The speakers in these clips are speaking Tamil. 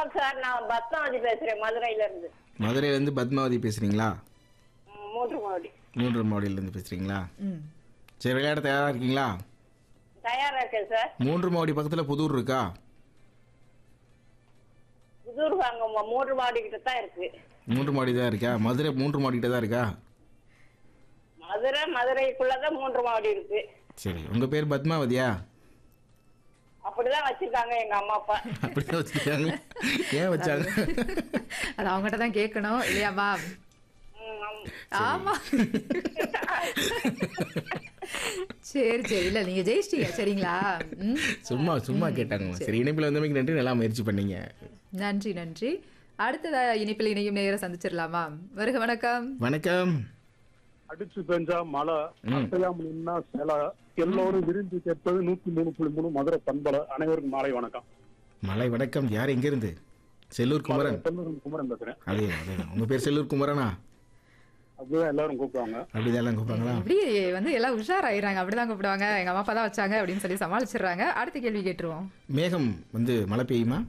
சார் நான் பத்மாவதி பேசுறேன் மதுரையில இருந்து மதுரையிலேருந்து பத்மாவதி பேசுகிறீங்களா ம், மூன்று மாடி மூன்று மாடியிலேருந்து பேசுகிறீங்களா ம் சரி விளையாட தயாராக இருக்கீங்களா தயாரா இருக்கேன் சார் மூன்று மாடி பக்கத்தில் புதூர் இருக்கா புதூர் வாங்க ம- மூன்று மாடி கிட்ட தான் இருக்கு மூன்று மாடி தான் இருக்கா மதுரை மூன்று மாடி கிட்ட தான் இருக்கா மதுரை மதுரைக்குள்ளதான் மூன்று மாடி இருக்கு சரி உங்கள் பேர் பத்மாவதியா அப்படிதான் வச்சிருக்காங்க எங்க அம்மா அப்பா அப்படிதான் வச்சுருக்காங்க ஏன் வச்சாங்க அது அவங்ககிட்ட தான் கேட்கணும் இல்லையாம்மா ம், ஆம். ஆமா சரி சரி இல்ல நீங்க ஜெயிச்சிட்டீங்க சரிங்களா ம் சும்மா சும்மா கேட்டாங்க சரி இணைப்பில் வந்தமைக்கு நன்றி நல்லா முயற்சி பண்ணீங்க நன்றி நன்றி அடுத்ததா இனிப்பில் இணையும் நேரம் சந்திச்சிடலாமா வருக வணக்கம் வணக்கம் அடிச்சு பெஞ்சா மழை அசையாம நின்னா சில எல்லோரும் விரும்பி கேட்பது நூத்தி மூணு புள்ளி மூணு மதுரை பண்பலை அனைவருக்கும் மாலை வணக்கம் மலை வணக்கம் யார் எங்கேருந்து செல்லூர் குமரன் செல்லூர் குமரன் பேசுறேன் அதே அதே உங்கள் பேர் செல்லூர் குமரனா அப்படிதான் எல்லாரும் கூப்பிடுவாங்க அப்படிதான் எல்லாம் கூப்பிடுறாங்களா இப்படி வந்து எல்லாம் உஷாராயிடுறாங்க அப்படிதான் கூப்பிடுவாங்க எங்க அம்மா அப்பா தான் வச்சாங்க அப்படின்னு சொல்லி சமாளிச்சிடுறாங்க அடுத்த கேள்வி கேட்டுருவோம் மேகம் வந்து மழை பெய்யுமா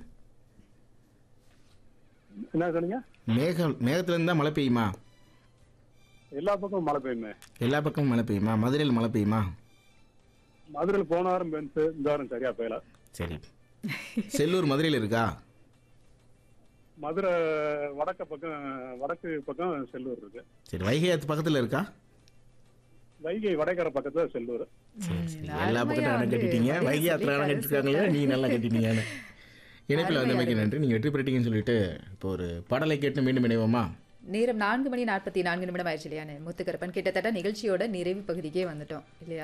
என்ன சொன்னீங்க மேகம் மேகத்துலேருந்து தான் மழை பெய்யுமா எல்லா பக்கமும் மழை பெய்யுமே எல்லா பக்கமும் மழை பெய்யுமா மதுரையில் மழை பெய்யுமா மதுரையில் போன வாரம் பெஞ்சு இந்த வாரம் சரியா பெய்யல சரி செல்லூர் மதுரையில் இருக்கா மதுரை வடக்க பக்கம் வடக்கு பக்கம் செல்லூர் இருக்கு சரி வைகை ஆத்து பக்கத்தில் இருக்கா வைகை வடகரை பக்கத்துல செல்லூர் சரி சரி ம், எல்லா பக்கத்தையும் அருமையா அணை வந்து கட்டிட்டீங்க பதில் வைகை ஆத்துல அணை சொல்லிட்டாரு கட்டிருக்காங்களே நீ நல்லா கட்டிட்டீங்கன்னு இணைப்பில் வந்தமைக்கு நன்றி நீங்கள் வெற்றி பெற்றீங்கன்னு சொல்லிட்டு இப்போ ஒரு பாடலை கேட்டு மீண்டும் இணைவோமா நேரம் நான்கு மணி நாற்பத்தி நான்கு நிமிடம் ஆயிடுச்சு இல்லையா முத்துக்கருப்பன் கிட்டத்தட்ட நிகழ்ச்சியோட நிறைவு பகுதிக்கே வந்துட்டோம் இல்லையா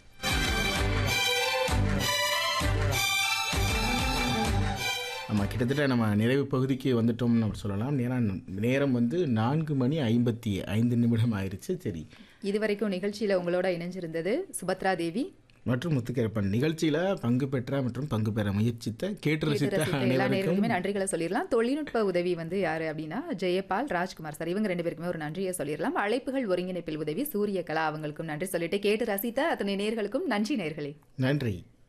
ஆமாம் கிட்டத்தட்ட நம்ம நிறைவு பகுதிக்கு வந்துட்டோம்னு நம்ம சொல்லலாம் நேரம் நேரம் வந்து நான்கு மணி ஐம்பத்தி ஐந்து நிமிடம் ஆயிருச்சு சரி இதுவரைக்கும் நிகழ்ச்சியில உங்களோட இணைஞ்சிருந்தது சுபத்ரா தேவி மற்றும் முத்துக்கருப்பன் நிகழ்ச்சியில் பங்கு பெற்ற மற்றும் பங்கு பெற முயற்சித்த கேட்டு கேட்டு ரசித்த ரசித்த எல்லா அனைவருக்கும் நேர்களுமே நன்றிகளை சொல்லிடலாம் தொழில்நுட்ப உதவி வந்து யாரு அப்படின்னா ஜெயபால் ராஜ்குமார் சார் இவங்க ரெண்டு பேருக்குமே ஒரு நன்றியை சொல்லிடலாம் அழைப்புகள் ஒருங்கிணைப்பில் உதவி சூரியகலா அவங்களுக்கும் நன்றி சொல்லிட்டு கேட்டு ரசித்த அத்தனை நேர்களுக்கும் நன்றி நேர்களே நன்றி